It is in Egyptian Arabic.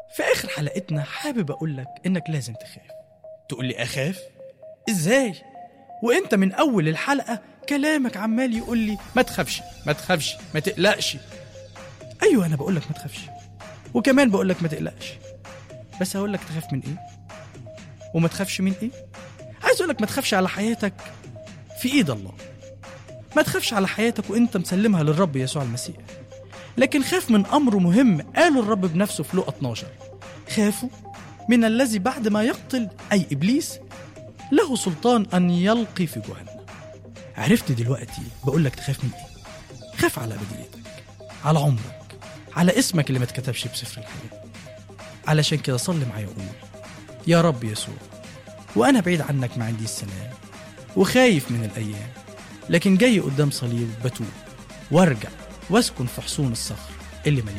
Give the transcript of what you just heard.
في آخر حلقتنا حابب أقول لك إنك لازم تخاف تقول لي أخاف؟ إزاي؟ وإنت من أول الحلقة كلامك عمال يقول لي ما تخافش ما تخافش ما تقلقش أيوة أنا بقول لك ما تخافش وكمان بقول لك ما تقلقش بس هقول لك تخاف من إيه؟ وما تخافش من إيه؟ عايز أقول لك ما تخافش على حياتك في إيد الله ما تخافش على حياتك وإنت مسلمها للرب يسوع المسيح لكن خاف من أمر مهم قاله الرب بنفسه في لقا 12 خافوا من الذي بعد ما يقتل أي إبليس له سلطان أن يلقي في جهنم عرفت دلوقتي بقول لك تخاف من إيه خاف على أبديتك على عمرك على اسمك اللي ما اتكتبش بسفر الحياة علشان كده صلي معايا وقول يا رب يسوع وأنا بعيد عنك ما عندي السلام وخايف من الأيام لكن جاي قدام صليب بتوب وارجع واسكن في حصون الصخر اللي مليان